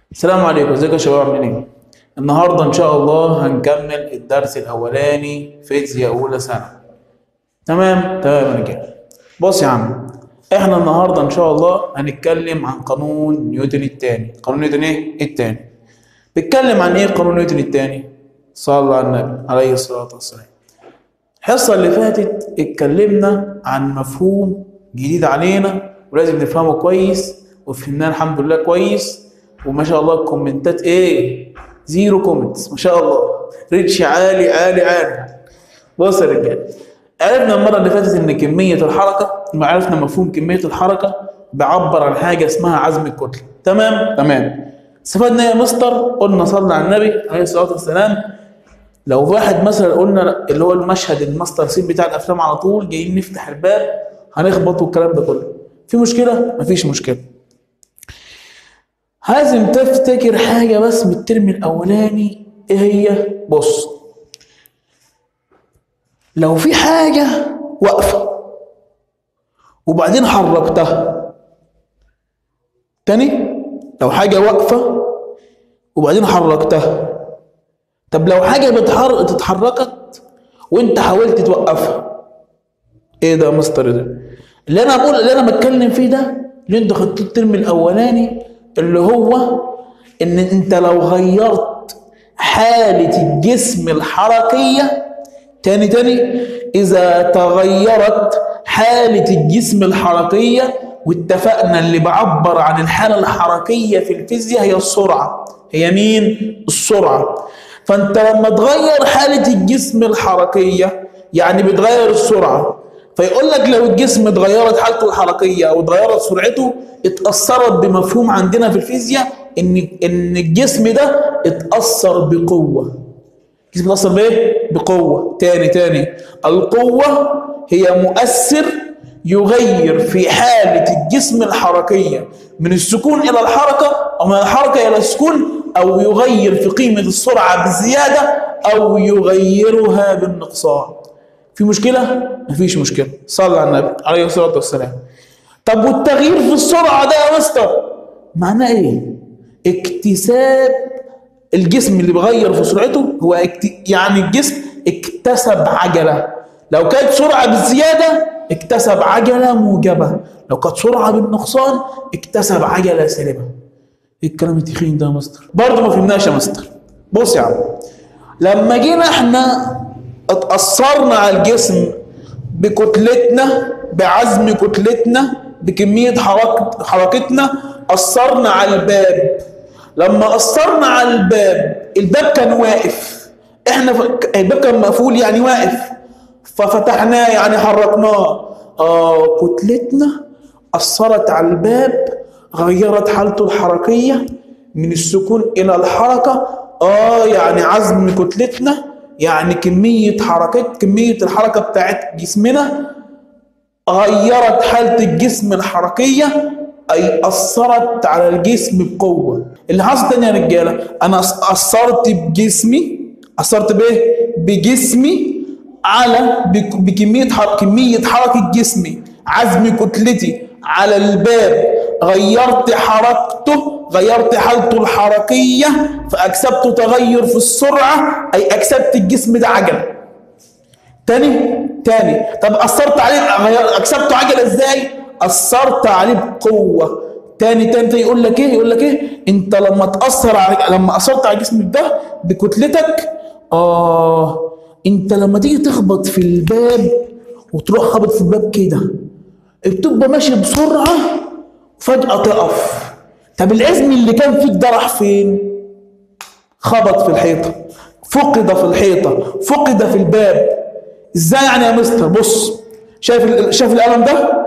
السلام عليكم ازيكم يا شباب عاملين ايه النهارده ان شاء الله هنكمل الدرس الاولاني فيزياء اولى سنه تمام تمام يا رجاله بص يا عم احنا النهارده ان شاء الله هنتكلم عن قانون نيوتن الثاني قانون نيوتن ايه الثاني بيتكلم عن ايه قانون نيوتن الثاني صلى على النبي عليه الصلاه والسلام الحصه اللي فاتت اتكلمنا عن مفهوم جديد علينا ولازم نفهمه كويس وفهمناه الحمد لله كويس وما شاء الله الكومنتات ايه زيرو كومنتس ما شاء الله ريتش عالي عالي عالي بص يا رجاله عرفنا المره اللي فاتت ان كميه الحركه ما عرفنا مفهوم كميه الحركه بيعبر عن حاجه اسمها عزم الكتله تمام تمام استفدنا يا مستر قلنا صلى على النبي عليه الصلاه والسلام لو واحد مثلا قلنا اللي هو المشهد الماستر سين بتاع الافلام على طول جايين نفتح الباب هنخبط والكلام ده كله في مشكله مفيش مشكله لازم تفتكر حاجه بس من الترم الاولاني ايه هي بص لو في حاجه واقفه وبعدين حركتها تاني لو حاجه واقفه وبعدين حركتها طب لو حاجه بتحر... اتحركت وانت حاولت توقفها ايه ده يا مستر ده اللي انا بقول اللي انا بتكلم فيه ده اللي انت خدته الترم الاولاني اللي هو ان انت لو غيرت حالة الجسم الحركية تاني تاني اذا تغيرت حالة الجسم الحركية واتفقنا اللي بعبر عن الحالة الحركية في الفيزياء هي السرعة هي مين؟ السرعة فانت لما تغير حالة الجسم الحركية يعني بتغير السرعة فيقول لك لو الجسم اتغيرت حالته الحركيه او اتغيرت سرعته اتاثرت بمفهوم عندنا في الفيزياء ان ان الجسم ده اتاثر بقوه الجسم اتاثر بايه بقوه تاني تاني القوه هي مؤثر يغير في حاله الجسم الحركيه من السكون الى الحركه او من الحركه الى السكون او يغير في قيمه السرعه بزياده او يغيرها بالنقصان في مشكلة؟ مفيش مشكلة صلى على النبي عليه الصلاة والسلام طب والتغيير في السرعة ده يا مستر معناه ايه؟ اكتساب الجسم اللي بيغير في سرعته هو اكت... يعني الجسم اكتسب عجلة لو كانت سرعة بالزيادة اكتسب عجلة موجبة لو كانت سرعة بالنقصان اكتسب عجلة سالبة ايه الكلام التخين ده يا مستر؟ برضه ما فهمناش يا مستر بص يا عم لما جينا احنا اتأثرنا على الجسم بكتلتنا بعزم كتلتنا بكمية حركة حركتنا أثرنا على الباب لما أثرنا على الباب الباب كان واقف احنا ف... الباب كان مقفول يعني واقف ففتحناه يعني حركناه آه كتلتنا أثرت على الباب غيرت حالته الحركية من السكون إلى الحركة آه يعني عزم كتلتنا يعني كمية حركات كمية الحركة بتاعت جسمنا غيرت حالة الجسم الحركية أي أثرت على الجسم بقوة اللي حصل تاني يا رجالة أنا أثرت بجسمي أثرت بإيه؟ بجسمي على بكمية حركة كمية حركة جسمي عزم كتلتي على الباب غيرت حركته غيرت حالته الحركية فأكسبت تغير في السرعة أي أكسبت الجسم ده عجلة تاني تاني طب أثرت عليه غير أكسبته عجلة إزاي أثرت عليه بقوة تاني تاني, تاني يقول لك إيه يقول لك إيه أنت لما تأثر على لما أثرت على جسمك ده بكتلتك آه أنت لما تيجي تخبط في الباب وتروح خبط في الباب كده بتبقى ماشي بسرعة فجأة تقف طب العزم اللي كان فيك ده راح فين؟ خبط في الحيطة فقد في الحيطة فقد في الباب ازاي يعني يا مستر بص شايف شايف القلم ده؟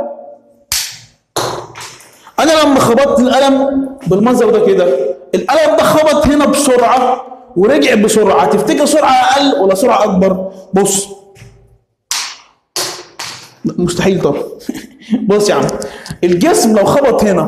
انا لما خبطت القلم بالمنظر ده كده القلم ده خبط هنا بسرعة ورجع بسرعة تفتكر سرعة اقل ولا سرعة اكبر؟ بص مستحيل طبعا بص يا عم الجسم لو خبط هنا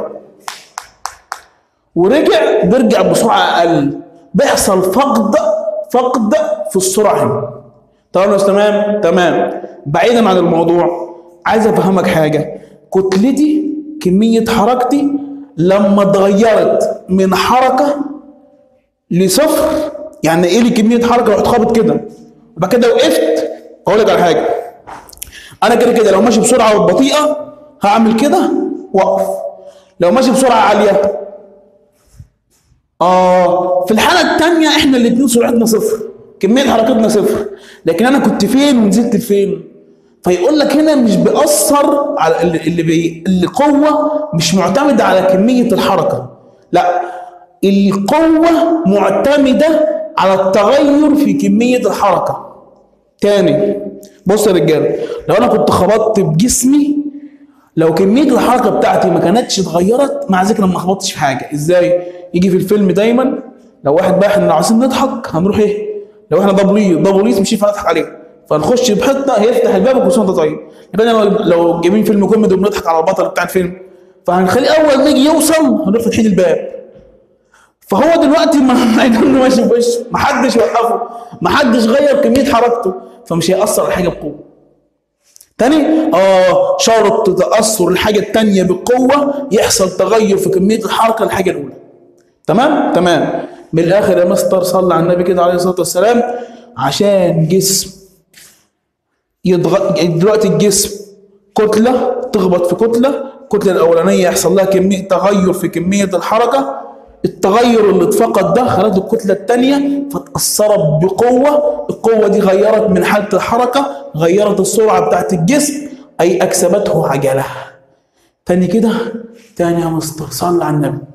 ورجع بيرجع بسرعه اقل بيحصل فقد فقد في السرعه هنا تمام يا تمام تمام بعيدا عن الموضوع عايز افهمك حاجه كتلتي كميه حركتي لما اتغيرت من حركه لصفر يعني ايه لي كميه حركه رحت خابط كده وبعد كده وقفت اقول لك على حاجه انا كده كده لو ماشي بسرعه بطيئه هعمل كده واقف لو ماشي بسرعه عاليه اه في الحاله الثانيه احنا الاثنين سرعتنا صفر كميه حركتنا صفر لكن انا كنت فين ونزلت لفين فيقول لك هنا مش بيأثر على اللي اللي بي... القوه مش معتمده على كميه الحركه لا القوه معتمده على التغير في كميه الحركه تاني بص يا رجاله لو انا كنت خبطت بجسمي لو كميه الحركه بتاعتي ما كانتش اتغيرت مع ذلك انا ما خبطتش في حاجه ازاي يجي في الفيلم دايما لو واحد بقى احنا عايزين نضحك هنروح ايه لو احنا ده بوليس ده بوليس مش هينفع نضحك عليه فنخش بحته هيفتح الباب وكل سنه وانت طيب يبقى لو لو جايبين فيلم كوميدي وبنضحك على البطل بتاع الفيلم فهنخليه اول ما يجي يوصل هنروح فاتحين الباب فهو دلوقتي ما هيضل ماشي في وشه محدش وقفه محدش غير كميه حركته فمش هيأثر على حاجه بقوه تاني اه شرط تأثر الحاجة التانية بالقوة يحصل تغير في كمية الحركة الحاجة الأولى تمام؟ تمام من الآخر يا مستر صلى على النبي كده عليه الصلاة والسلام عشان جسم يضغ... دلوقتي الجسم كتلة تخبط في كتلة الكتلة الأولانية يحصل لها كمية تغير في كمية الحركة التغير اللي اتفقد ده خلت الكتلة التانية فتأثرت بقوة القوة دي غيرت من حالة الحركة غيرت السرعة بتاعت الجسم أي أكسبته عجلة تاني كده تاني يا مستر صلى على النبي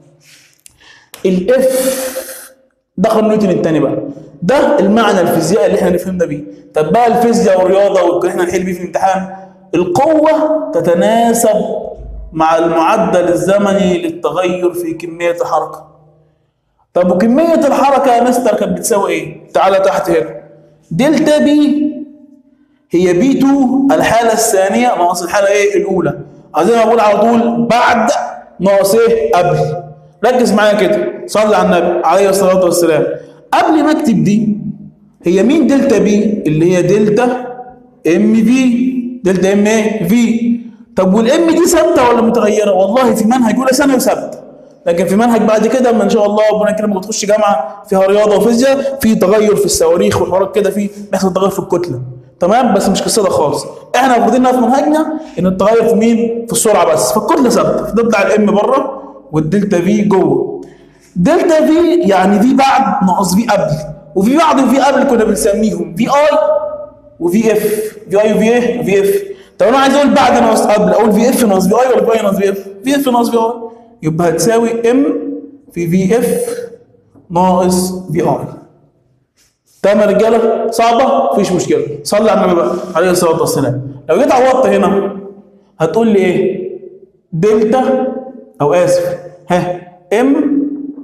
الاف ده قانون نيوتن التاني بقى ده المعنى الفيزيائي اللي احنا نفهمنا بيه طب بقى الفيزياء والرياضة واللي احنا نحل بيه في الامتحان القوة تتناسب مع المعدل الزمني للتغير في كمية الحركة طب وكمية الحركة يا مستر كانت بتساوي ايه؟ تعالى تحت هنا دلتا بي هي بي 2 الحالة الثانية ناقص الحالة ايه؟ الأولى زي ما بقول على طول بعد ناقص ايه؟ قبل ركز معايا كده صلي على النبي عليه الصلاة والسلام قبل ما اكتب دي هي مين دلتا بي؟ اللي هي دلتا ام في دلتا ام ايه؟ في طب والام دي ثابته ولا متغيره؟ والله في منهج اولى ثانوي ثابته لكن في منهج بعد كده اما ان شاء الله ربنا يكرمك وتخش جامعه فيها رياضه وفيزياء في تغير في الصواريخ وحوارات كده في بيحصل تغير في الكتله تمام بس مش قصه خالص احنا واخدين في منهجنا ان التغير في مين في السرعه بس فالكتله ثابته فتطلع الام بره والدلتا في جوه دلتا في يعني في بعد ناقص في قبل وفي بعد وفي قبل كنا بنسميهم في اي وفي اف في اي وفي ايه وفي اف طب انا عايز اقول بعد ناقص قبل اقول في اف ناقص في اي ولا في اي ناقص في اف في اف ناقص في اي يبقى هتساوي ام في في اف ناقص في اي تمام يا رجاله صعبه مفيش مشكله صلي على النبي بقى عليه الصلاه والسلام لو جيت عوضت هنا هتقول لي ايه دلتا او اسف ها ام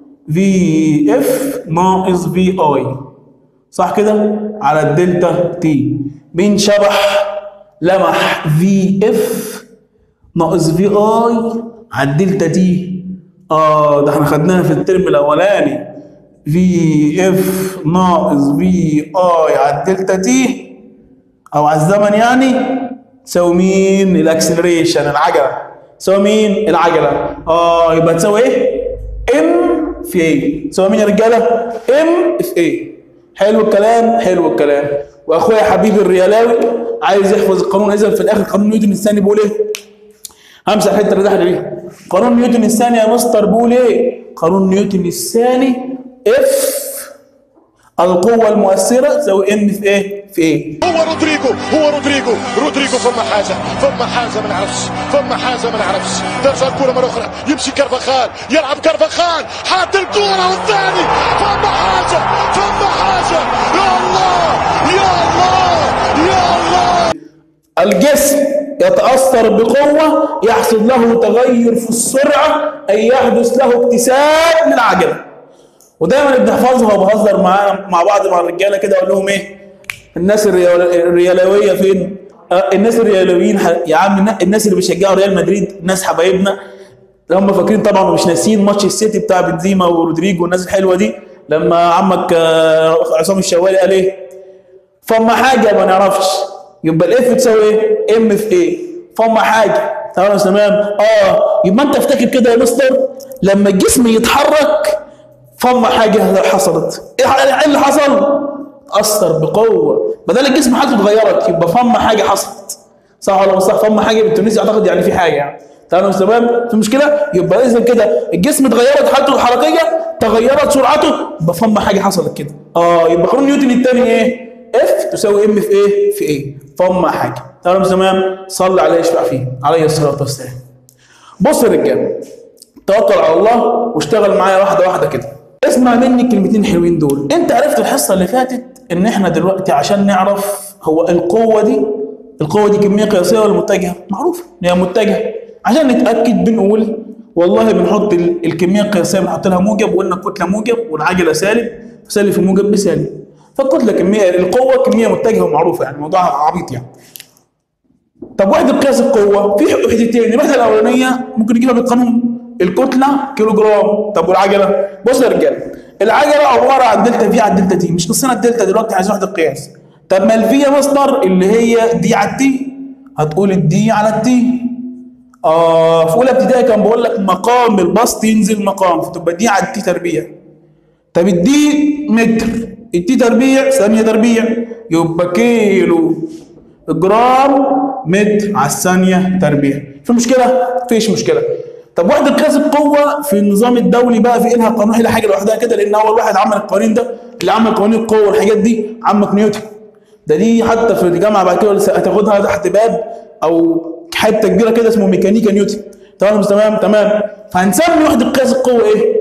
في اف ناقص في اي صح كده على الدلتا تي مين شبح لمح في اف ناقص في اي على الدلتا تي اه ده احنا خدناها في الترم الاولاني في اف ناقص في اي على الدلتا تي او على الزمن يعني تساوي مين الاكسلريشن العجله تساوي مين العجله اه يبقى تساوي ايه ام في ايه تساوي مين يا رجاله ام في ايه حلو الكلام حلو الكلام واخويا حبيبي الريالاوي عايز يحفظ القانون اذا في الاخر قانون نيوتن الثاني بيقول ايه همسح الحته اللي تحت دي قانون نيوتن الثاني يا مستر بيقول ايه قانون نيوتن الثاني اف القوة المؤثرة تساوي ان في ايه؟ في ايه؟ هو رودريجو هو رودريجو رودريجو فما حاجه فما حاجه ما نعرفش فما حاجه ما نعرفش ترجع الكره مره اخرى يمشي كرفخال يلعب كرفخال حاط الكره والثاني فما حاجه فما حاجه يا الله يا الله يا الله الجسم يتأثر بقوة يحصل له تغير في السرعة أي يحدث له اكتساب للعجلة ودايما بنحفظها وبهزر معانا مع بعض مع الرجالة كده أقول لهم إيه الناس الريال- الريالوية فين؟ آه، الناس الريالويين ح- يا عم النا- الناس اللي بيشجعوا ريال مدريد ناس حبايبنا هم فاكرين طبعا ومش ناسيين ماتش السيتي بتاع بنزيما ورودريجو والناس الحلوه دي لما عمك آه، عصام الشوالي قال ايه؟ فما حاجه ما نعرفش يبقى الاف تساوي ايه؟ ام في ايه؟ فما حاجه تمام يا تمام اه يبقى انت افتكر كده يا مستر لما الجسم يتحرك فما حاجه حصلت ايه إيه اللي حصل اثر بقوه بدل الجسم حالته اتغيرت يبقى فما حاجه حصلت صح ولا مش صح فما حاجه بالتونسي اعتقد يعني في حاجه يعني تمام تمام في مشكله يبقى اذا كده الجسم اتغيرت حالته الحركيه تغيرت سرعته يبقى فما حاجه حصلت كده اه يبقى قانون نيوتن الثاني ايه اف تساوي ام في ايه في ايه فما حاجه تمام تمام صلي عليه يشفع فيه عليه الصلاه والسلام بص يا رجاله توكل على الله واشتغل معايا واحده واحده كده اسمع مني الكلمتين الحلوين دول انت عرفت الحصه اللي فاتت ان احنا دلوقتي عشان نعرف هو القوه دي القوه دي كميه قياسيه ولا متجهه معروفه ان هي متجهه عشان نتاكد بنقول والله بنحط ال- الكميه القياسيه بنحط لها موجب وقلنا الكتله موجب والعجله سالب سالب في موجب بسالب فالكتله كميه القوه كميه متجهه ومعروفه يعني موضوع عبيط يعني طب وحده قياس القوه في وحدتين الوحده الاولانيه ممكن نجيبها بالقانون الكتله كيلو جرام طب والعجله بص يا رجاله العجله عباره عن دلتا في على دلتا تي مش قصنا الدلتا دلوقتي عايزين وحده قياس طب ما الفي يا مصدر اللي هي دي على التي هتقول الدي على التي اه في اولى ابتدائي كان بقول لك مقام البسط ينزل مقام فتبقى دي على التي تربيع طب الدي متر التي تربيع ثانيه تربيع يبقى كيلو جرام متر على الثانيه تربيع في مشكله فيش مشكله طب وحده قياس القوه في النظام الدولي بقى في لها قانون لها حاجه لوحدها كده لان اول واحد عمل القوانين ده اللي عمل قوانين القوه والحاجات دي عمك نيوتن ده دي حتى في الجامعه بعد كده لسه هتاخدها تحت باب او حته كبيره كده اسمه ميكانيكا نيوتن تمام تمام تمام فهنسمي وحده قياس القوه ايه؟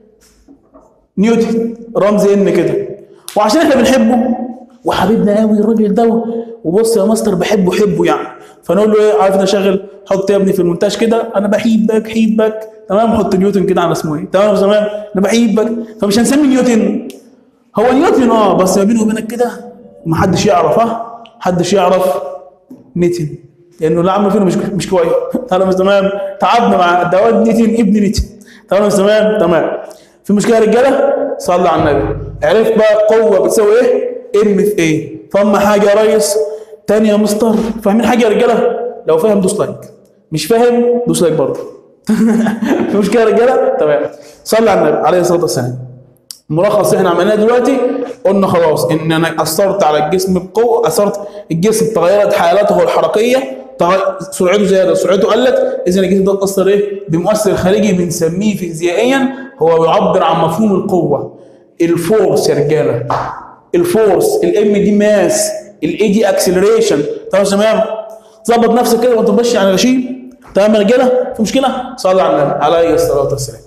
نيوتن رمز ان كده وعشان احنا بنحبه وحبيبنا قوي الراجل ده وبص يا ماستر بحبه حبه يعني فنقول له ايه عارف نشغل حط يا ابني في المونتاج كده انا بحبك حبك تمام حط نيوتن كده على اسمه ايه تمام تمام انا بحبك فمش هنسمي نيوتن هو نيوتن اه بس ما بينه وبينك كده محدش يعرف ها محدش يعرف نيوتن لانه اللي عمله فينا مش مش كويس تمام تمام تعبنا مع دواد نيوتن ابن نيوتن تمام تمام تمام في مشكله يا رجاله صلى على النبي عرفت بقى قوه بتساوي ايه ام في ايه فما حاجه يا ريس تاني يا مستر فاهمين حاجه يا رجاله لو فاهم دوس لايك مش فاهم دوس لايك برضه في مشكله يا رجاله تمام صلى على النبي عليه الصلاه والسلام ملخص احنا عملناه دلوقتي قلنا خلاص ان انا اثرت على الجسم بقوه اثرت الجسم تغيرت حالته الحركيه تغ- سرعته زادت سرعته قلت اذا الجسم ده اتاثر ايه بمؤثر خارجي بنسميه فيزيائيا هو يعبر عن مفهوم القوه الفورس يا رجاله الفورس الام دي ماس الاي دي اكسلريشن تمام تمام ظبط نفسك كده وانت ماشي على غشيم تمام يا رجاله في مشكله صلى على النبي عليه الصلاه والسلام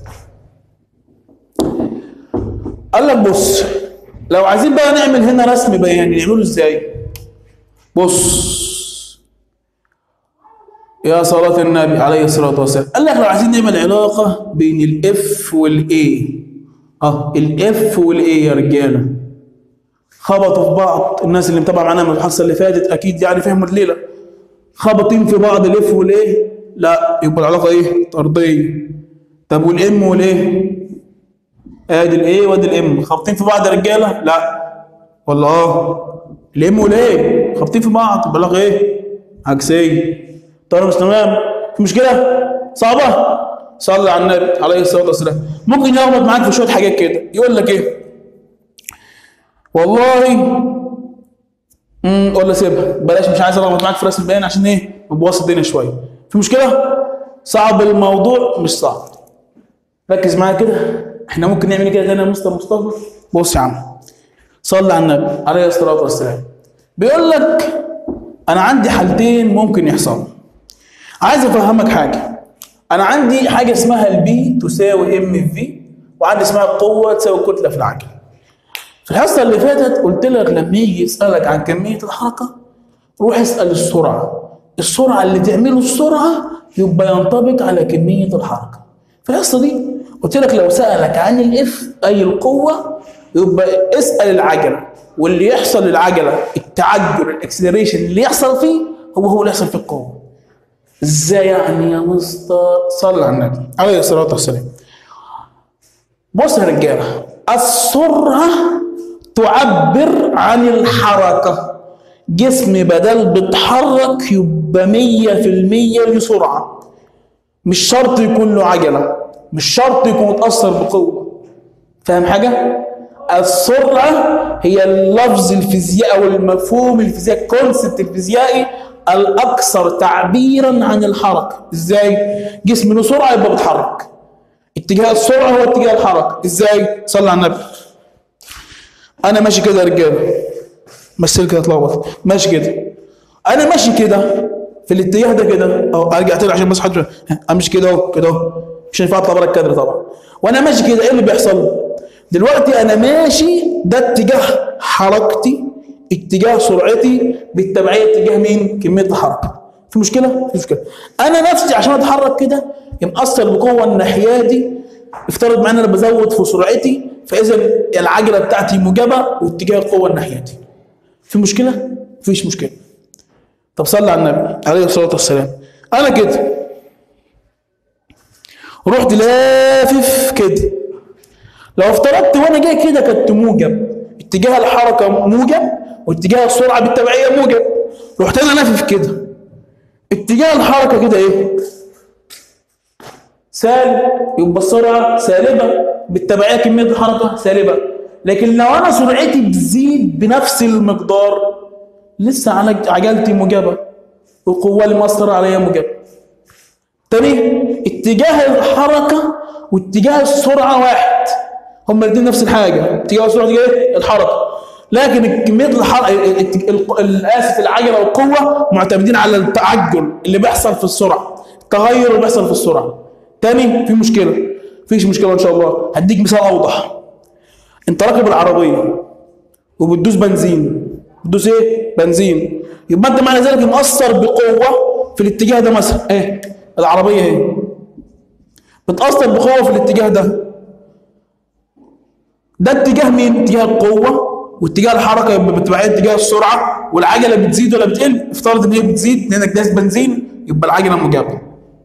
قال لك بص لو عايزين بقى نعمل هنا رسم بياني نعمله ازاي بص يا صلاة النبي عليه الصلاة والسلام قال لك لو عايزين نعمل علاقة بين الاف والاي اه الاف والاي يا رجالة خبطوا في بعض الناس اللي متابعة معانا من الحصة اللي فاتت اكيد يعني فهموا الليلة خبطين في بعض الاف والاي لا يبقى العلاقة ايه طردية طب والام والايه ادي الايه وادي الام خابطين في بعض يا رجاله لا ولا اه الام والايه خابطين في بعض بلاغ ايه عكسيه طيب مش تمام في مشكله صعبه صلي على النبي عليه الصلاه والسلام ممكن يغلط معاك في شويه حاجات كده يقول لك ايه والله امم ولا سيبها بلاش مش عايز الخبط معاك في راس البيان عشان ايه نبوظ الدنيا شويه في مشكله صعب الموضوع مش صعب ركز معايا كده احنا ممكن نعمل كده تاني يا مستر مصطفى بص يا عم صلي على النبي عليه الصلاه والسلام بيقول لك انا عندي حالتين ممكن يحصلوا عايز افهمك حاجه انا عندي حاجه اسمها البي تساوي ام في في وعندي اسمها القوه تساوي الكتله في العجل في الحصه اللي فاتت قلت لك لما يجي يسالك عن كميه الحركه روح اسال السرعه السرعه اللي تعمله السرعه يبقى ينطبق على كميه الحركه في الحصه دي قلت لك لو سالك عن الاف اي القوه يبقى اسال العجله واللي يحصل للعجله التعجل الاكسلريشن اللي يحصل فيه هو هو اللي يحصل في القوه ازاي يعني يا مستر صلى على النبي عليه الصلاه والسلام بص يا رجاله السرعه تعبر عن الحركه جسم بدل بيتحرك يبقى 100% لسرعه مش شرط يكون له عجله مش شرط يكون متاثر بقوه فاهم حاجه السرعه هي اللفظ الفيزيائي او المفهوم الفيزيائي الكونسبت الفيزيائي الاكثر تعبيرا عن الحركه ازاي جسم له سرعه يبقى بيتحرك اتجاه السرعه هو اتجاه الحركه ازاي صلى على النبي انا ماشي كده يا رجاله مثل كده اتلخبط ماشي كده انا ماشي كده في الاتجاه ده كده اهو ارجع تاني عشان بس حد امشي كده اهو كده اهو مش هينفع اطلع بره الكادر طبعا وانا ماشي كده ايه اللي بيحصل دلوقتي انا ماشي ده اتجاه حركتي اتجاه سرعتي بالتبعيه اتجاه مين كميه الحركه في مشكله في مشكله انا نفسي عشان اتحرك كده مأثر بقوه الناحيه دي افترض معايا ان انا بزود في سرعتي فاذا العجله بتاعتي موجبه واتجاه القوه الناحيه دي في مشكله مفيش مشكله طب صلى على النبي عليه الصلاه والسلام انا كده رحت لافف كده لو افترضت وانا جاي كده كنت موجب اتجاه الحركه موجب واتجاه السرعه بالتبعيه موجب رحت انا لافف كده اتجاه الحركه كده ايه سالب يبقى السرعه سالبه بالتبعيه كميه الحركه سالبه لكن لو انا سرعتي بتزيد بنفس المقدار لسه على عجلتي موجبه والقوه اللي مأثره عليا موجبه تاني اتجاه الحركه واتجاه السرعه واحد هما الاثنين نفس الحاجه اتجاه السرعه اتجاه إيه؟ الحركه لكن كميه الحركه اسف العجله والقوه معتمدين على التعجل اللي بيحصل في السرعه التغير اللي بيحصل في السرعه تاني في مشكله مفيش مشكله ان شاء الله هديك مثال اوضح انت راكب العربيه وبتدوس بنزين بتدوس ايه بنزين يبقى انت معنى ذلك مأثر بقوه في الاتجاه ده مثلا ايه العربيه اهي بتأثر بقوه في الاتجاه ده ده اتجاه مين اتجاه القوه واتجاه الحركه يبقى بتبقى اتجاه السرعه والعجله بتزيد ولا بتقل افترض ان هي بتزيد لانك داس بنزين يبقى العجله موجبه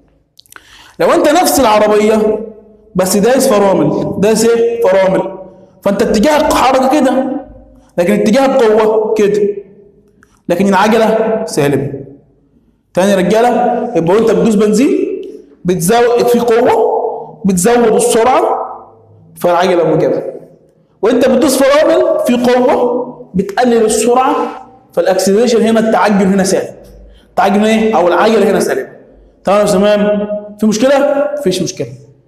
لو انت نفس العربيه بس دايس فرامل دايس ايه فرامل فانت اتجاه الحركه كده لكن اتجاه القوه كده لكن العجله سالبه تاني يا رجاله يبقى وانت بتدوس بنزين بتزود في قوه بتزود السرعه فالعجله موجبه وانت بتدوس فرامل في قوه بتقلل السرعه فالاكسلريشن هنا التعجل هنا سالب التعجل ايه او العجله هنا سالبه تمام يا تمام في مشكله مفيش مشكله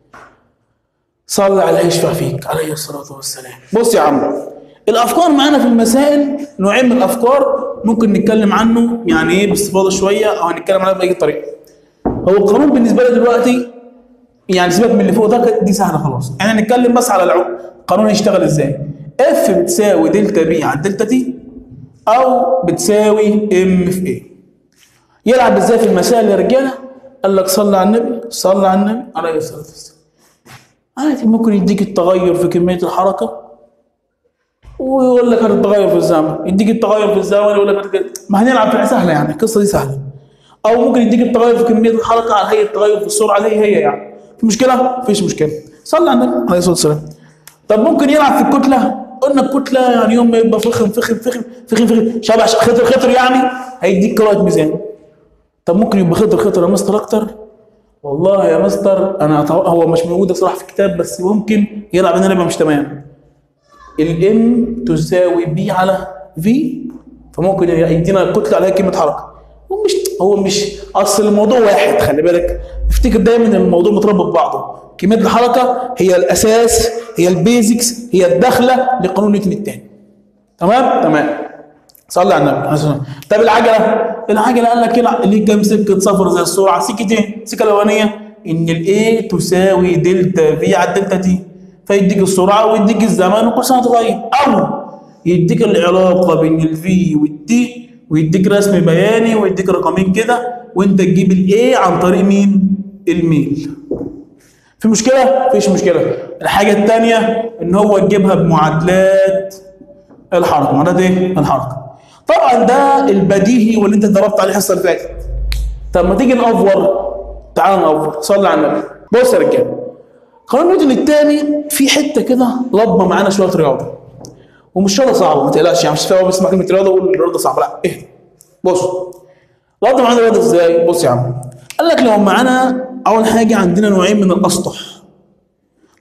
صلى على يشفع فيك عليه الصلاه والسلام بص يا عم الافكار معانا في المسائل نوعين من الافكار ممكن نتكلم عنه يعني ايه باستفاضه شويه او هنتكلم عنه باي طريقه هو القانون بالنسبه لي دلوقتي يعني سيبك من اللي فوق ده دي سهله خلاص يعني هنتكلم بس على العقد القانون يشتغل ازاي اف بتساوي دلتا بي على دلتا تي او بتساوي ام في ايه يلعب ازاي في المسائل يا رجاله قال لك صلى على النبي صلى على النبي عليه الصلاه والسلام عادي ممكن يديك التغير في كميه الحركه ويقول لك التغير في الزمن يديك التغير في الزمن يقول لك ما هنلعب في سهله يعني القصه دي سهله او ممكن يديك التغير في كميه الحركه على هيئه التغير في السرعه زي هي يعني في مشكله مفيش مشكله صلى على النبي عليه الصلاه والسلام طب ممكن يلعب في الكتله قلنا الكتله يعني يوم ما يبقى فخم فخم فخم فخم فخم شبه خطر خطر يعني هيديك قراءه ميزان طب ممكن يبقى خطر خطر يا مستر اكتر والله يا مستر انا أتوقع هو مش موجود صراحه في الكتاب بس ممكن يلعب هنا يبقى مش تمام الام تساوي بي على في فممكن يدينا الكتله عليها كلمه حركه هو مش هو مش اصل الموضوع واحد خلي بالك افتكر دايما ان الموضوع متربط ببعضه كميه الحركه هي الاساس هي البيزكس هي الداخله لقانون نيوتن الثاني تمام تمام صلي على النبي عليه الصلاه طب العجله العجله قال لك يلعب ليه كام سكه سفر زي السرعه سكتين السكه الاولانيه ان الاي تساوي دلتا في على دلتا تي فيديك السرعه ويديك الزمن وكل سنه تغير او يديك العلاقه بين الفي والتي ويديك رسم بياني ويديك رقمين كده وانت تجيب الاي عن طريق مين الميل في مشكله مفيش مشكله الحاجه الثانيه ان هو تجيبها بمعادلات الحركه معادلات ايه الحركه طبعا ده البديهي واللي انت ضربت عليه الحصه اللي فاتت طب ما تيجي نأفور تعال نأفور صلي على النبي بص يا رجاله قانون نيوتن الثاني في حته كده لضمه معانا شويه رياضه ومش رياضه صعبه ما تقلقش يعني مش فاهم بسمع كلمه رياضه وقول الرياضه صعبه لا اهدى بص لضمه معانا رياضه ازاي بص يا عم قال لك لو معانا اول حاجه عندنا نوعين من الاسطح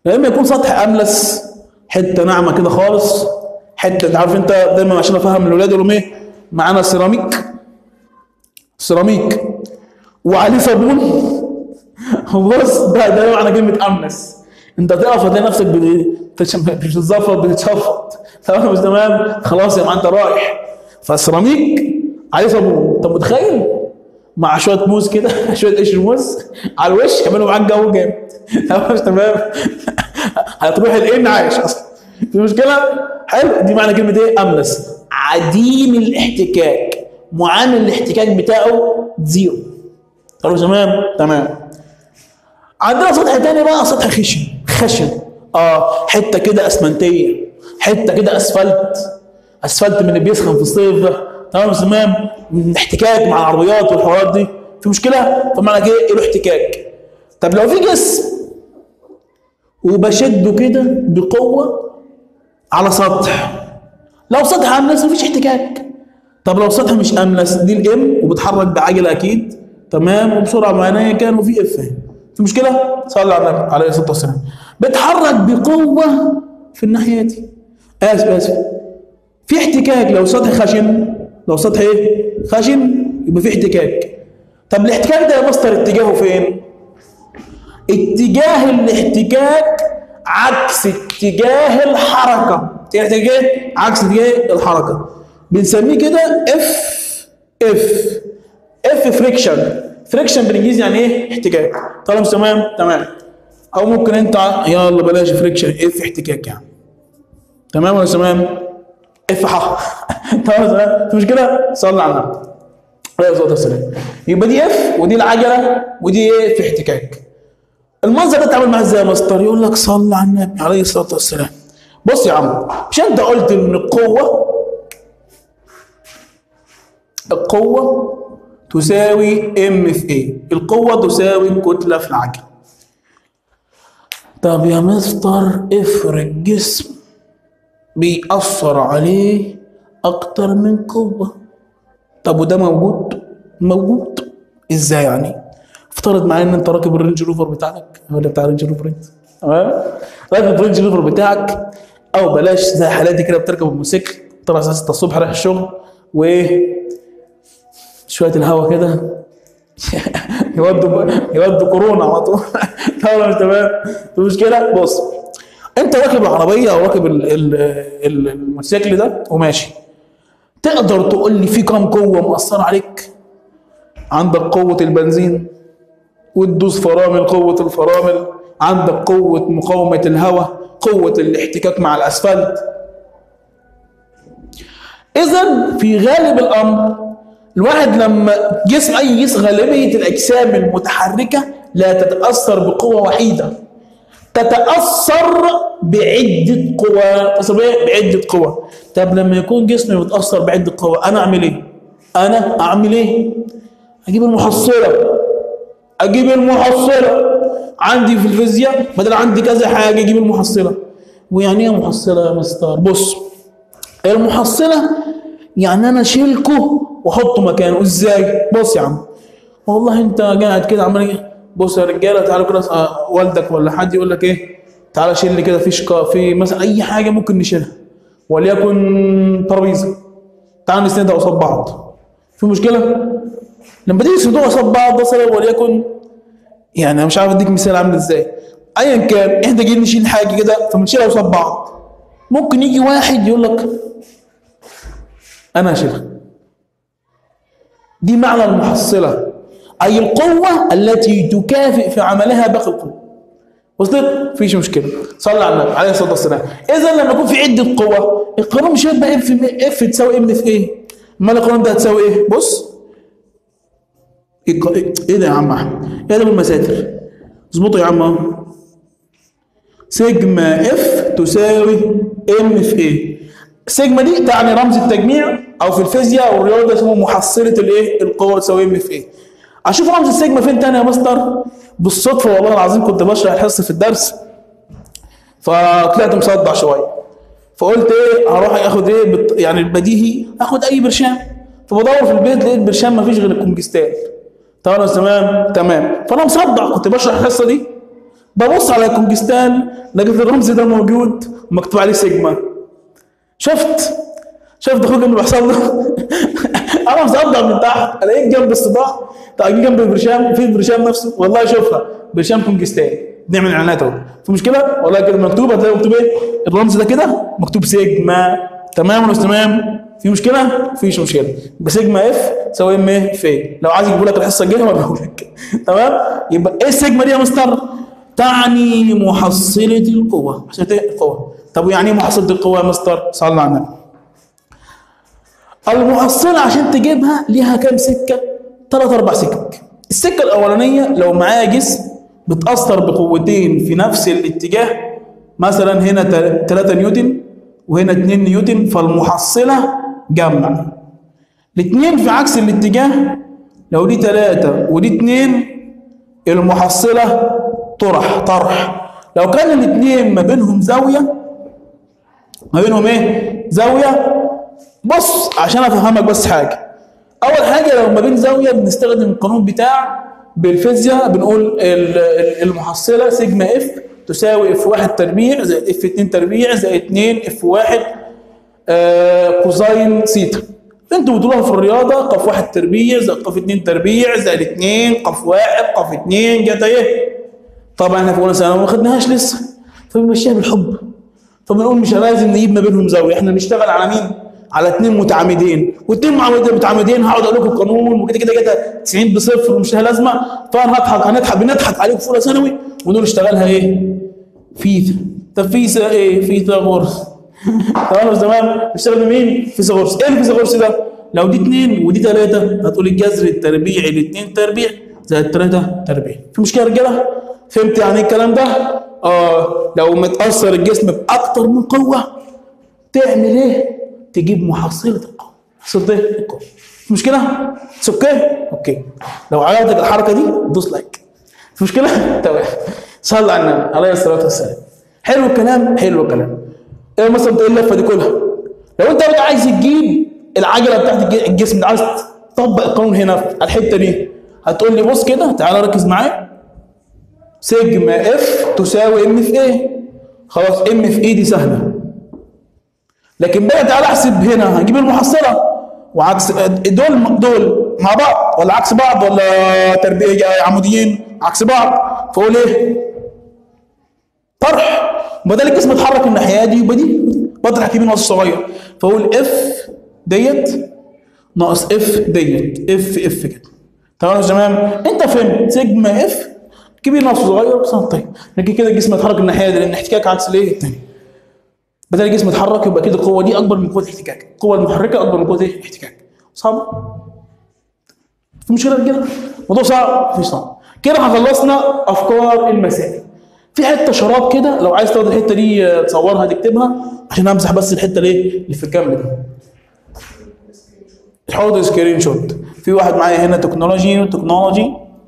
يا اما يكون سطح املس حته ناعمه كده خالص حته انت عارف انت دايما عشان افهم الاولاد يقول لهم ايه معانا سيراميك سيراميك وعليه صابون بص ده ده معنى كلمه املس انت تقف هتلاقي نفسك بت- بتش- مش بتزفط بتتشفط تمام مش تمام خلاص يا جماعه انت رايح فالسيراميك عليه صابون انت متخيل مع شويه موز كده شويه قشر موز على الوش يعملوا معاك جو جامد تمام مش تمام هتروح الان عايش اصلا في مشكله حلو دي معنى كلمه ايه املس عديم الاحتكاك معامل الاحتكاك بتاعه زيرو خلاص تمام تمام عندنا سطح تاني بقى سطح خشن خشن اه حته كده اسمنتيه حته كده اسفلت اسفلت من اللي بيسخن في الصيف ده تمام تمام من احتكاك مع العربيات والحوارات دي في مشكله فمعنى كده ايه له احتكاك طب لو في جسم وبشده كده بقوه على سطح لو سطح املس مفيش احتكاك طب لو سطح مش املس دي الام وبتحرك بعجله اكيد تمام وبسرعه معينه كان وفي اف في مشكله صلى على النبي عليه الصلاه والسلام بتحرك بقوه في الناحيه دي اسف اسف في احتكاك لو سطح خشن لو سطح ايه خشن يبقى في احتكاك طب الاحتكاك ده يا مستر اتجاهه فين اتجاه الاحتكاك عكس اتجاه الحركه اتجاه اتجاه عكس اتجاه الحركه بنسميه كده اف اف اف فريكشن فريكشن بالانجليزي يعني ايه احتكاك طالما تمام تمام او ممكن انت يلا بلاش فريكشن اف احتكاك يعني تمام ولا تمام اف ح تمام تمام في مشكله صلي على النبي عليه الصلاه والسلام يبقى دي اف ودي العجله ودي ايه في احتكاك المنظر ده اتعامل معاه ازاي يا مستر يقول لك صلى على النبي عليه الصلاه والسلام بص يا عم مش انت قلت ان القوه القوه تساوي ام في ايه القوه تساوي الكتله في العجل طب يا مستر افرض جسم بيأثر عليه أكتر من قوة طب وده موجود؟ موجود ازاي يعني؟ افترض معايا ان انت راكب الرينج روفر بتاعك ولا بتاع الرينج روفر انت تمام؟ راكب الرينج روفر بتاعك او بلاش زي حالاتي كده بتركب الموتوسيكل طلع الساعه 6 الصبح رايح الشغل و شويه الهوا كده يودوا يودوا كورونا على طول لا مش تمام في مشكله بص انت راكب العربيه او راكب ال- ال- ال- الموتوسيكل ده وماشي تقدر تقول لي في كام قوه مأثره عليك عندك قوه البنزين وتدوس فرامل قوه الفرامل عندك قوه مقاومه الهواء قوه الاحتكاك مع الاسفلت اذا في غالب الامر الواحد لما جسم اي جسم غالبيه الاجسام المتحركه لا تتاثر بقوه وحيده تتاثر بعده قوى تتاثر بإيه؟ بعده قوى طب لما يكون جسمي متاثر بعده قوى انا اعمل ايه انا اعمل ايه اجيب المحصله اجيب المحصله عندي في الفيزياء بدل عندي كذا حاجه اجيب المحصله ويعني ايه محصله يا مستر بص المحصله يعني انا اشيلكوا واحطه مكانه ازاي بص يا عم والله انت قاعد كده عمال إيه؟ بص يا رجاله تعالوا كده آه، والدك ولا حد يقول لك ايه تعالى شيل لي كده في شقا في مثلا اي حاجه ممكن نشيلها وليكن ترابيزه تعال نسندها قصاد بعض في مشكله لما تيجي تسندوها قصاد بعض مثلا وليكن يعني انا مش عارف اديك مثال عامل ازاي ايا كان احنا جايين نشيل حاجه كده فبنشيلها قصاد بعض ممكن يجي واحد يقول لك انا هشيلها دي معنى المحصله اي القوه التي تكافئ في عملها باقي القوه وصلت مفيش مشكله صلى على النبي عليه الصلاه والسلام اذا لما يكون في عده قوى القانون مش هيبقى اف اف تساوي ام في ايه امال القانون ده هتساوي ايه بص ايه الق- ايه ده يا عم احمد ايه ده بالمساتر اظبطه يا عم اهو سيجما اف تساوي ام في ايه سيجما دي تعني رمز التجميع او في الفيزياء والرياضه اسمه محصله الايه القوه تساوي ام في ايه اشوف رمز السيجما فين تاني يا مستر بالصدفه والله العظيم كنت بشرح الحصه في الدرس فطلعت مصدع شويه فقلت ايه هروح اخد ايه بت... يعني البديهي اخد اي برشام فبدور في البيت لقيت برشام مفيش غير الكونجستال تمام تمام تمام فانا مصدع كنت بشرح الحصه دي ببص على كونجستان لقيت الرمز ده موجود ومكتوب عليه سيجما شفت شفت اخوك اللي بيحصل له انا مصدق من تحت الاقيك جنب الصداع تلاقيك جنب البرشام في البرشام نفسه والله شوفها برشام كونجستان بنعمل اعلانات اهو في مشكله والله كده مكتوب هتلاقي مكتوب ايه الرمز ده كده مكتوب سيجما تمام ولا مش تمام في مشكله مفيش مشكله يبقى سيجما اف تساوي ام اف ايه لو عايز يجيبوا لك الحصه الجايه وريه لك تمام يبقى ايه السيجما دي يا مستر تعني محصله القوه محصله ايه القوه طب ويعني ايه محصله القوه يا مستر صلى على النبي المحصله عشان تجيبها ليها كام سكه ثلاث اربع سكك السكه الاولانيه لو معايا جسم بتاثر بقوتين في نفس الاتجاه مثلا هنا 3 نيوتن وهنا 2 نيوتن فالمحصله جمع الاثنين في عكس الاتجاه لو دي 3 ودي 2 المحصله طرح طرح لو كان الاثنين ما بينهم زاويه ما بينهم ايه زاويه بص عشان افهمك بس حاجه اول حاجه لو ما بين زاويه بنستخدم القانون بتاع بالفيزياء بنقول ال- ال- المحصله سيجما اف تساوي اف 1 تربيع زائد اف 2 تربيع زائد 2 اف 1 آه كوزين سيتا انتوا بتقولوها في الرياضه قف 1 تربيع زائد قف 2 تربيع زائد 2 قف 1 قف 2 جت ايه طبعا احنا في اولى ثانوي ما خدناهاش لسه فبنمشيها بالحب فبنقول مش لازم نجيب ما بينهم زاويه احنا بنشتغل على مين؟ على اثنين متعامدين واثنين متعامدين هقعد اقول لكم القانون وكده كده كده 90 بصفر ومش لها لازمه طبعا هضحك هنضحك بنضحك عليكم في اولى ثانوي ونقول اشتغلها ايه؟ فيثا طب فيثا ايه؟ فيثاغورس تمام تمام اشتغل مين؟ فيثاغورس ايه الفيثاغورس ده؟ لو دي اثنين ودي ثلاثه هتقول الجذر التربيعي لاثنين تربيع زائد ثلاثه تربيع في مشكله يا رجاله؟ فهمت يعني ايه الكلام ده؟ اه لو متاثر الجسم باكتر من قوه تعمل ايه؟ تجيب محصله القوه محصله ايه؟ القوه في مشكله؟ اتس اوكي؟ اوكي لو عجبتك الحركه دي دوس لايك في مشكله؟ تمام صلى على النبي عليه الصلاه والسلام حلو الكلام حلو الكلام ايه مثلا ايه اللفه دي كلها لو انت بقى عايز تجيب العجله بتاعت الج- الجسم ده عايز تطبق القانون هنا على الحته دي هتقول لي بص كده تعالى ركز معايا سيجما اف تساوي ام في ايه خلاص ام في ايه دي سهله لكن بقى تعالى احسب هنا هنجيب المحصله وعكس دول دول مع بعض ولا عكس بعض ولا تربيه عموديين عكس بعض فاقول ايه طرح بدل الجسم اتحرك الناحيه دي يبقى دي بطرح كبير ناقص صغير فاقول اف ديت ناقص اف ديت اف اف كده تمام يا تمام انت فهمت سيجما اف كبير ناقص صغير بس طيب لكن كده الجسم اتحرك الناحيه دي لان احتكاك عكس الايه الثاني بدل الجسم يتحرك يبقى كده القوه دي اكبر من قوه الاحتكاك القوه المحركه اكبر من قوه ايه الاحتكاك صعب في مشكله كده الموضوع صعب مفيش صعب كده احنا خلصنا افكار المسائل في حته شراب كده لو عايز تاخد الحته دي آه، تصورها تكتبها عشان امسح بس الحته الايه اللي في الجنب دي حاضر سكرين شوت في واحد معايا هنا تكنولوجي تكنولوجي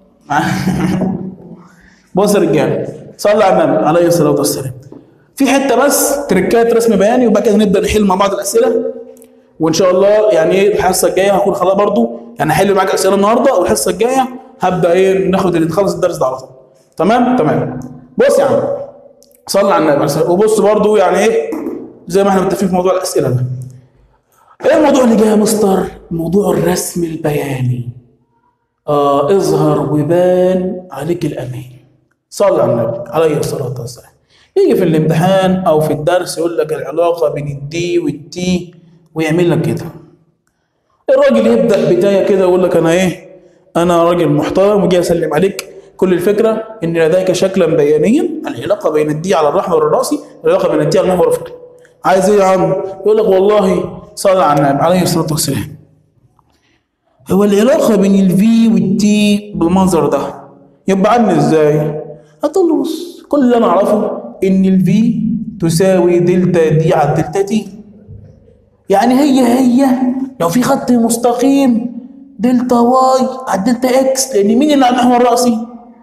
بص يا رجاله صلى على النبي عليه الصلاه والسلام في حته بس تركات رسم بياني وبعد كده نبدا نحل مع بعض الاسئله وان شاء الله يعني ايه الحصه الجايه هكون خلاص برضو يعني هحل معاك اسئله النهارده والحصه الجايه هبدا ايه ناخد اللي نخلص الدرس ده على طول تمام تمام بص يا عم صلى على النبي عليه الصلاة والسلام. وبص برضو يعني ايه زي ما احنا متفقين في موضوع الاسئله ده ايه الموضوع اللي جاي يا مستر موضوع الرسم البياني آه اظهر وبان عليك الامين صلى على النبي عليه الصلاه والسلام يجي في الامتحان او في الدرس يقول لك العلاقه بين الدي والتي ويعمل لك كده الراجل يبدا بدايه كده يقول لك انا ايه انا راجل محترم وجاي اسلم عليك كل الفكره ان لديك شكلا بيانيا العلاقه بين الدي على المحور الراسي العلاقه بين التي على المحور الافقي عايز ايه يا عم يقول لك والله صلى على النبي عليه الصلاه والسلام هو العلاقه بين الفي والتي بالمنظر ده يبقى عامل ازاي هتقول له بص كل اللي انا اعرفه ان الفي تساوي دلتا دي على دلتا تي يعني هي هي لو في خط مستقيم دلتا واي على دلتا اكس لان مين اللي على المحور الراسي؟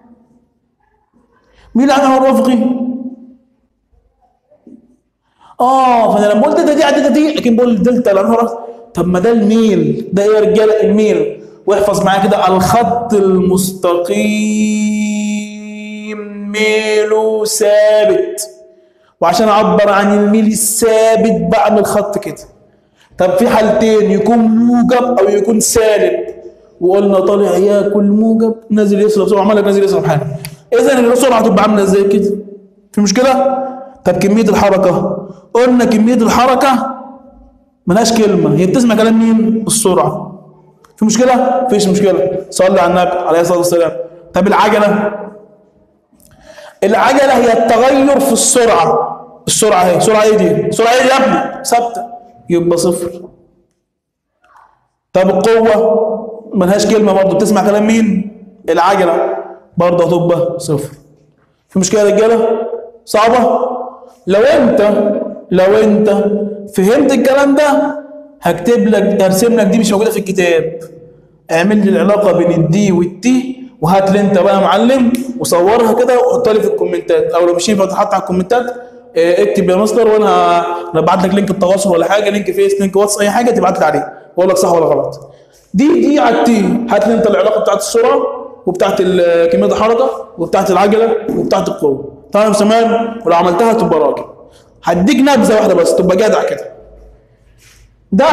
مين اللي على المحور الافقي؟ اه فانا لما قلت دلتا دي على دلتا دي لكن بقول دلتا على المحور الراسي طب ما ده الميل ده ايه يا رجاله الميل واحفظ معايا كده الخط المستقيم ميم ميله ثابت وعشان اعبر عن الميل الثابت بعمل خط كده طب في حالتين يكون موجب او يكون سالب وقلنا طالع ياكل موجب نازل يسرب بسرعه عمال لك نازل يسرب حاجه اذا السرعه هتبقى عامله ازاي كده في مشكله طب كميه الحركه قلنا كميه الحركه ملهاش كلمه هي بتسمع كلام مين السرعه في مشكله فيش مشكله صلي على النبي عليه الصلاه والسلام طب العجله العجله هي التغير في السرعه السرعه اهي سرعه ايه دي السرعه ايه دي يا ابني ثابته يبقى صفر طب القوه ملهاش كلمه برضه بتسمع كلام مين العجله برضه هتبقى صفر في مشكله يا رجاله صعبه لو انت لو انت فهمت الكلام ده هكتب لك ارسم لك دي مش موجوده في الكتاب اعمل لي العلاقه بين الدي والتي وهات لي انت بقى معلم وصورها كده وحطها لي في الكومنتات او لو مش ينفع تحط على الكومنتات اه، اكتب يا مستر وانا انا ابعت لك لينك التواصل ولا حاجه لينك فيس لينك واتس اي حاجه تبعت لي عليه واقول لك صح ولا غلط دي دي على التي هات لي انت العلاقه بتاعت السرعه وبتاعت ال- كميه الحركه وبتاعت العجله وبتاعت القوه تمام تمام ولو عملتها تبقى راجل هديك نبذه واحده بس تبقى جدع كده ده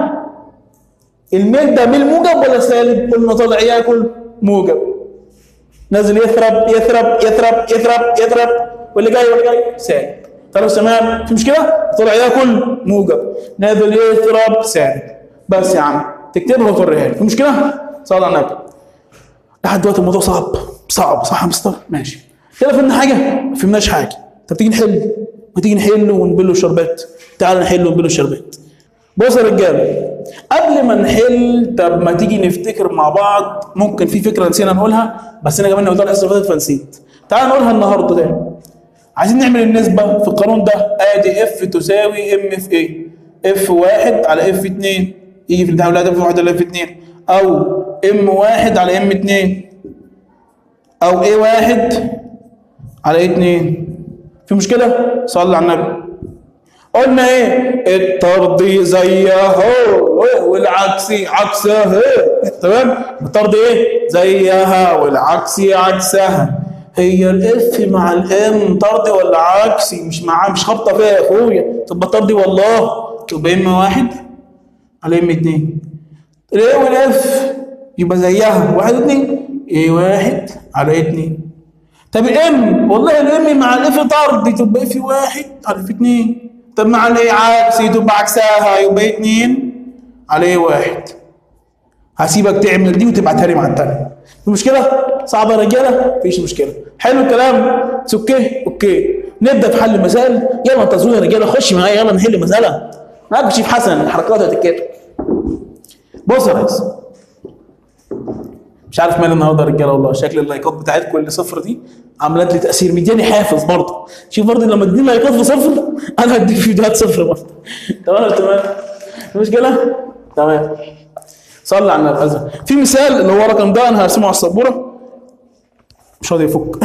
الميل ده ميل موجب ولا سالب؟ قلنا طالع ياكل موجب نازل يثرب يثرب يثرب يثرب يثرب واللي جاي واللي جاي سالب طيب تمام في مشكله؟ طلع ياكل موجب نازل يثرب سالب بس يا عم تكتبها وتوريها لي في مشكله؟ صلى على النبي لحد دلوقتي الموضوع صعب صعب صح يا مستر ماشي كده فهمنا حاجه ما فهمناش حاجه طب تيجي نحل ما تيجي نحل ونبله الشربات تعال نحل ونبله الشربات بص يا رجاله قبل ما نحل طب ما تيجي نفتكر مع بعض ممكن في فكره نسينا نقولها بس انا كمان قلتها الحصه اللي فاتت فنسيت تعال نقولها النهارده تاني عايزين نعمل النسبه في القانون ده ادي اف تساوي ام في ايه اف واحد على اف 2 يجي في الامتحان اف واحد على اف 2 او ام واحد على ام 2 او ايه واحد على ايه 2 في مشكله صلي على النبي قلنا ايه الطرد زيها والعكسي عكسها تمام الطرد ايه زيها والعكسي عكسها هي الاف مع الام طردي ولا عكسي مش مع مش خابطه فيها يا اخويا تبقى طردي والله تبقى ام واحد على ام اتنين الايه والاف يبقى زيها واحد اتنين ايه واحد على اتنين طب الام والله الام مع الاف طرد تبقى اف واحد على اف اتنين طب مع الايه عكسي تبقى عكسها يبقى اتنين على ايه واحد هسيبك تعمل دي وتبعتها لي مع التانية في مشكلة؟ صعبة يا رجالة؟ مفيش مشكلة حلو الكلام؟ اتس اوكي؟ اوكي نبدأ في حل المسائل يلا انتظرونا يا رجالة خش معايا يلا نحل مسألة معاك شيف حسن الحركات هتتكتب بص يا ريس مش عارف مالي النهارده يا رجاله والله شكل اللايكات بتاعتكم اللي صفر دي عملت لي تاثير مدياني حافز برضه شوف برضه لما تديني لايكات في صفر انا هديك فيديوهات صفر برضه تمام تمام في مشكله؟ تمام صلي على النبي أزل. في مثال اللي هو رقم ده انا هرسمه على السبوره مش راضي يفك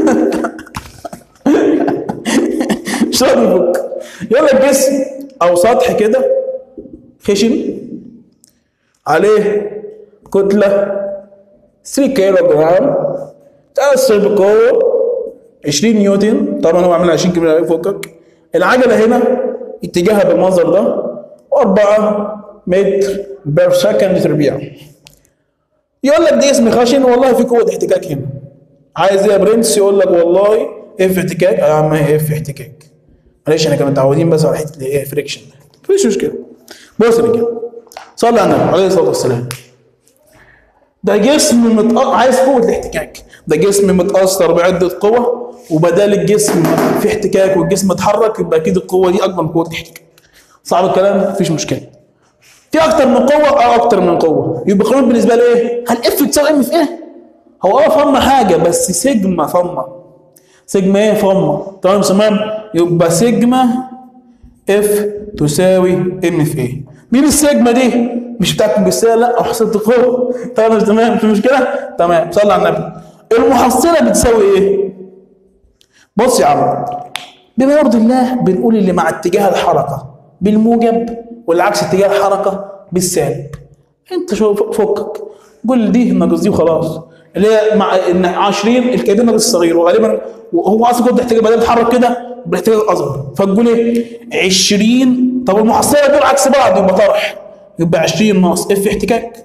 مش راضي يفك يقول لك جسم او سطح كده خشن عليه كتله 3 كيلو جرام تأثر بقوة 20 نيوتن طبعا هو عامل 20 كيلو فوقك العجلة هنا اتجاهها بالمنظر ده 4 متر بير سكند تربيع يقول لك دي اسم خشن والله في قوة احتكاك هنا عايز ايه يا برنس يقول لك والله اف احتكاك يا عم اف احتكاك معلش احنا كنا متعودين بس على حته اللي هي فريكشن مفيش مشكله بص يا رجاله صلى على النبي عليه الصلاه والسلام ده جسم مت... عايز قوة الاحتكاك ده جسم متأثر بعدة قوى وبدال الجسم في احتكاك والجسم اتحرك يبقى اكيد القوة دي أكبر من قوة الاحتكاك صعب الكلام مفيش مشكلة في أكتر من قوة أو أكتر من قوة يبقى قانون بالنسبة لي إيه؟ هل اف تساوي ام في إيه؟ هو اه فما حاجة بس سيجما فما سيجما إيه فما تمام تمام يبقى سيجما اف تساوي ام في ايه مين السيجما دي مش بتاعت الجسيه لا حصيله القوه تمام تمام في مشكله تمام صلى على النبي المحصله بتساوي ايه بص يا عم بما يرضي الله بنقول اللي مع اتجاه الحركه بالموجب والعكس اتجاه الحركه بالسالب انت شوف فكك قول دي ناقص دي وخلاص اللي هي مع ان 20 الكابينه الصغير وغالبا وهو اصلا كنت تحتاج بدل تتحرك كده بيحتاج اصغر فتقول ايه 20 طب المحصله دول عكس بعض يبقى طرح يبقى 20 ناقص اف احتكاك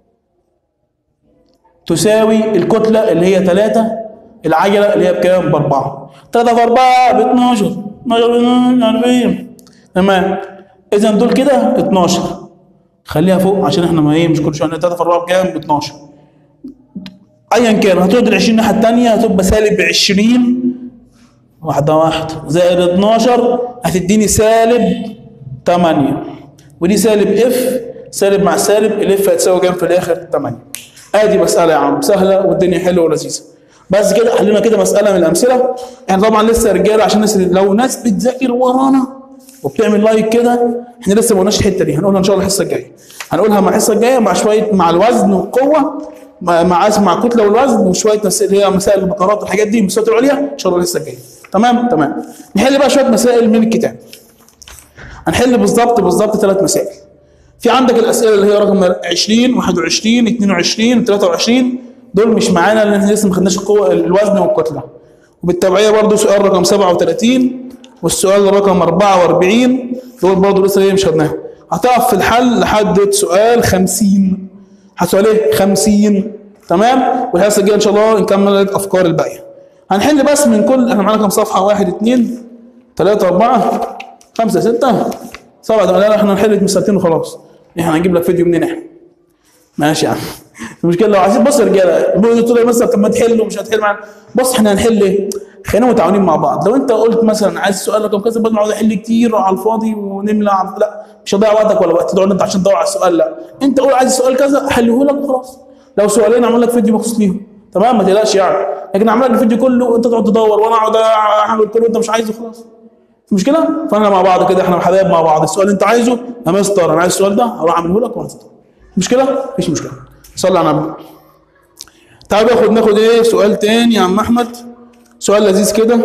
تساوي الكتله اللي هي 3 العجله اللي هي بكام؟ باربعه 3 في 4 ب 12 12 40 تمام اذا دول كده 12 خليها فوق عشان احنا ما ايه مش كل شويه 3 في 4 بكام؟ ب 12 ايا كان هتقعد ال 20 الناحيه الثانيه هتبقى سالب 20 واحده واحده زائد 12 هتديني سالب 8 ودي سالب اف سالب مع سالب الاف هتساوي كام في الاخر 8 ادي مساله يا عم سهله والدنيا حلوه ولذيذه بس كده حلينا كده مساله من الامثله احنا طبعا لسه رجاله عشان الناس لو ناس بتذاكر ورانا وبتعمل لايك كده احنا لسه ما قلناش الحته دي هنقولها ان شاء الله الحصه الجايه هنقولها مع الحصه الجايه مع شويه مع الوزن والقوه مع مع مع الكتله والوزن وشويه مسائل اللي هي مسائل البقرات والحاجات دي المستويات العليا ان شاء الله الحصه الجايه تمام تمام نحل بقى شويه مسائل من الكتاب هنحل بالظبط بالظبط ثلاث مسائل في عندك الاسئله اللي هي رقم 20 21 22 23 دول مش معانا لان احنا لسه ما خدناش القوه الوزن والكتله وبالتبعيه برضو سؤال رقم 37 والسؤال رقم 44 دول برضو لسه ايه مش خدناها هتقف في الحل لحد سؤال 50 سؤال ايه 50 تمام والحصه الجايه ان شاء الله نكمل الافكار الباقيه هنحل بس من كل احنا معانا كام صفحه 1 2 3 4 5 6 7 لا لا احنا هنحل مسألتين وخلاص احنا هنجيب لك فيديو منين احنا ماشي يا عم المشكله لو عايزين بص يا رجاله بيقولوا لي مثلا طب ما تحل ومش هتحل معانا بص احنا هنحل ايه؟ خلينا متعاونين مع بعض لو انت قلت مثلا عايز سؤال رقم كذا بدل ما اقعد احل كتير على الفاضي ونملى على لا مش هضيع وقتك ولا وقت تقعد انت عشان تدور على السؤال لا انت قول عايز سؤال كذا احله لك وخلاص لو سؤالين اعمل لك فيديو مخصوص ليهم تمام ما تقلقش يعني لكن اعمل لك الفيديو كله وانت تقعد تدور وانا اقعد اعمل كله وانت مش عايزه خلاص في مشكله فاحنا مع بعض كده احنا حبايب مع بعض السؤال اللي انت عايزه يا مستر انا عايز السؤال ده هروح اعمله لك وانت مشكله مفيش مشكله صلي على النبي تعالوا ناخد ناخد ايه سؤال تاني يا عم احمد سؤال لذيذ كده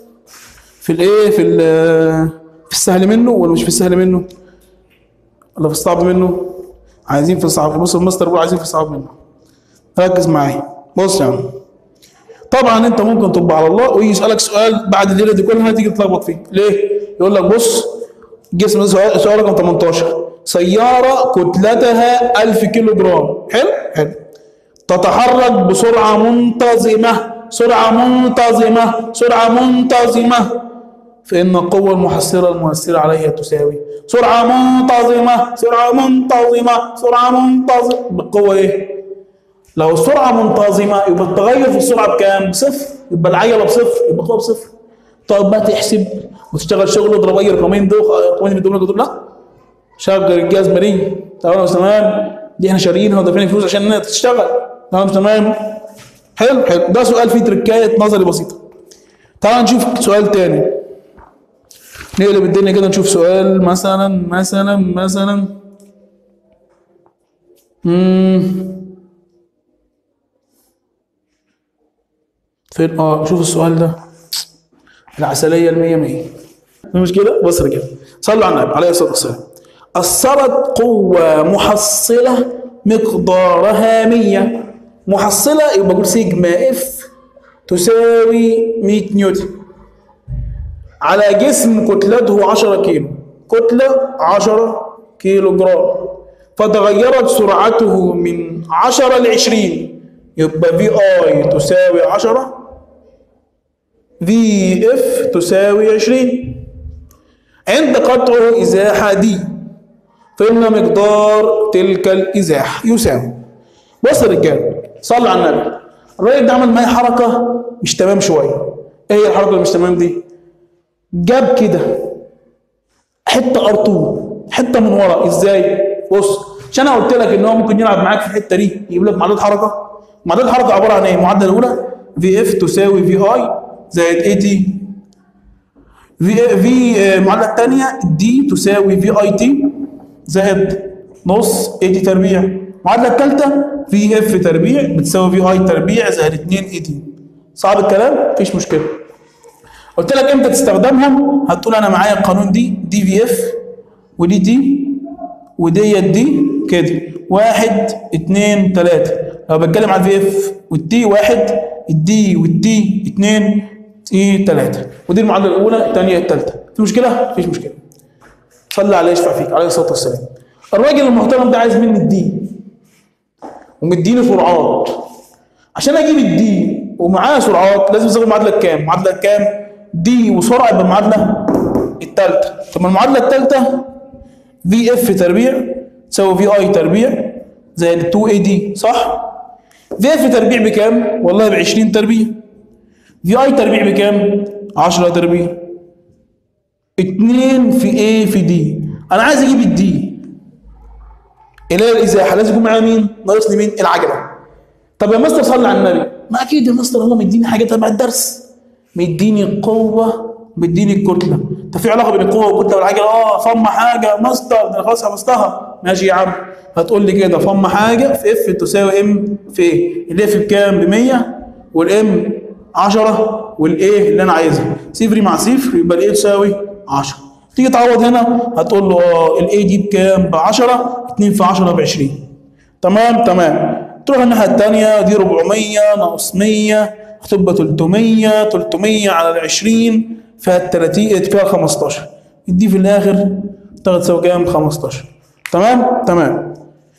في الايه في ال- في السهل منه ولا مش في السهل منه ولا في الصعب منه عايزين في الصعب بص المستر بيقول عايزين في الصعب منه ركز معايا بص يا عم طبعا انت ممكن تبقى على الله ويجي يسالك سؤال بعد الليله دي كلها تيجي تتلخبط فيه ليه يقول لك بص جسم سؤال سؤال رقم 18 سياره كتلتها 1000 كيلو جرام حلو حلو تتحرك بسرعه منتظمه سرعه منتظمه سرعه منتظمه فإن القوة المحصلة المؤثرة عليها تساوي سرعة منتظمة سرعة منتظمة سرعة منتظمة بالقوة إيه؟ لو السرعة منتظمة يبقى التغير في السرعة بكام؟ بصفر يبقى العجلة بصفر يبقى القوة بصفر تقعد بقى تحسب وتشتغل شغل اضرب أي رقمين دول رقمين اللي بدهم لك دول لا شغل الجهاز مريء تمام تمام دي احنا شاريينها ودافعين فلوس عشان انها تشتغل تمام تمام حلو حلو ده سؤال فيه تركاية نظري بسيطة تعال نشوف سؤال تاني نقلب الدنيا كده نشوف سؤال مثلا مثلا مثلا مم. فين اه شوف السؤال ده العسلية المية مية مش كده بص كده صلوا على النبي عليه الصلاة والسلام أثرت قوة محصلة مقدارها 100 محصلة يبقى أقول سيجما اف تساوي 100 نيوتن على جسم كتلته 10 كيلو كتلة 10 كيلو جرام فتغيرت سرعته من 10 ل 20 يبقى في اي تساوي 10 في اف تساوي 20 عند قطع ازاحة دي فإن مقدار تلك الإزاحة يساوي بص يا رجاله صلوا على النبي الراجل ده عمل معايا حركة مش تمام شوية ايه هي الحركة اللي مش تمام دي؟ جاب كده حته ار2 حته من ورا ازاي بص عشان انا قلت لك ان هو ممكن يلعب معاك في الحته دي يجيب لك معادله حركه معادله الحركه عباره عن ايه المعادله الاولى في اف تساوي في اي زائد اي تي في في آه، المعادله الثانيه دي تساوي في اي تي زائد نص اي تي تربيع المعادله الثالثه في اف تربيع بتساوي في اي تربيع زائد 2 اي تي صعب الكلام مفيش مشكله قلت لك امتى تستخدمهم هتقول انا معايا القانون دي دي في اف ودي تي وديت دي كده واحد اتنين تلاتة لو بتكلم عن الفي اف والتي واحد الدي والتي اثنين تي ثلاثة ودي المعادلة الأولى الثانية الثالثة في مشكلة؟ مفيش مشكلة صلي عليه يشفع فيك عليه الصلاة والسلام الراجل المحترم ده عايز مني الدي ومديني سرعات عشان اجيب الدي ومعاه سرعات لازم استخدم معادله كام؟ معادله كام؟ دي وسرعه يبقى المعادله الثالثه طب ما المعادله الثالثه في اف تربيع تساوي في اي تربيع زائد 2 اي دي صح؟ في اف تربيع بكام؟ والله ب 20 تربيع في اي تربيع بكام؟ 10 تربيع 2 في ايه في دي انا عايز اجيب الدي اللي هي الازاحه لازم يكون معايا مين؟ ناقصني مين؟ العجله طب يا مستر صلي على النبي ما اكيد يا مستر هو مديني حاجه تبع الدرس مديني القوه مديني الكتله طب في علاقه بين القوه والكتله والعجله اه فم حاجه مستر ده انا خلاص حفظتها ماشي يا عم هتقول لي كده فم حاجه في اف تساوي ام في ايه الاف بكام ب 100 والام 10 والايه اللي انا عايزها صفر مع صفر يبقى الايه تساوي 10 تيجي تعوض هنا هتقول له اه الاي دي بكام ب 10 2 في 10 ب 20 تمام تمام تروح الناحيه الثانيه دي 400 ناقص 100 هتبقى 300 300 على ال 20 فيها ال 30 فيها 15 دي في الاخر تاخد تساوي كام 15 تمام تمام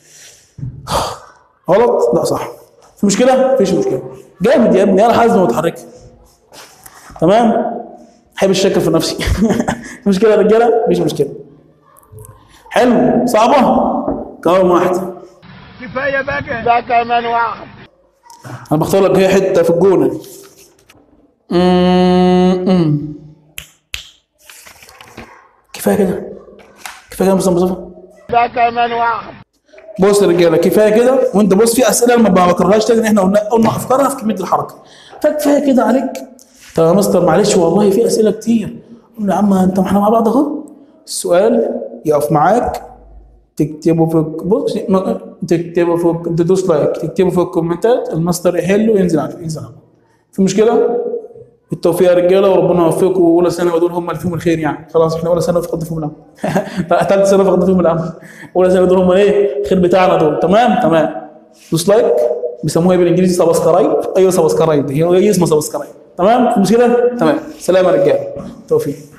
غلط لا صح في مشكله مفيش مشكله جامد يا ابني انا حازم متحرك تمام احب الشكل في نفسي في مشكله يا رجاله مفيش مشكله حلو صعبه كمان واحده كفايه بقى ده كمان واحد انا بختار لك هي حته في الجونه أمم. كفايه كده كفايه كده يا مصطفى مصطفى ده كمان واحد بص يا رجاله كفايه كده وانت بص في اسئله ما بكررهاش تاني ان احنا قلنا قلنا افكارها في كميه الحركه فكفايه كده عليك طب يا مستر معلش والله في اسئله كتير قول له يا عم انت ما احنا مع بعض اهو السؤال يقف معاك تكتبه في بص ما- تكتبه في تدوس لايك تكتبه في الكومنتات الماستر يحله وينزل على ينزل على في مشكله بالتوفيق يا رجاله وربنا يوفقكم واولى ثانوي دول هم اللي فيهم الخير يعني خلاص احنا اولى ثانوي فقدنا فيهم الامل ثالث ثانوي فقدنا فيهم الامل اولى ثانوي دول هم ايه الخير بتاعنا دول تمام تمام دوس لايك بيسموها إيه بالانجليزي سبسكرايب ايوه سبسكرايب هي هي اسمها سبسكرايب تمام في مشكله تمام سلام يا رجاله توفيق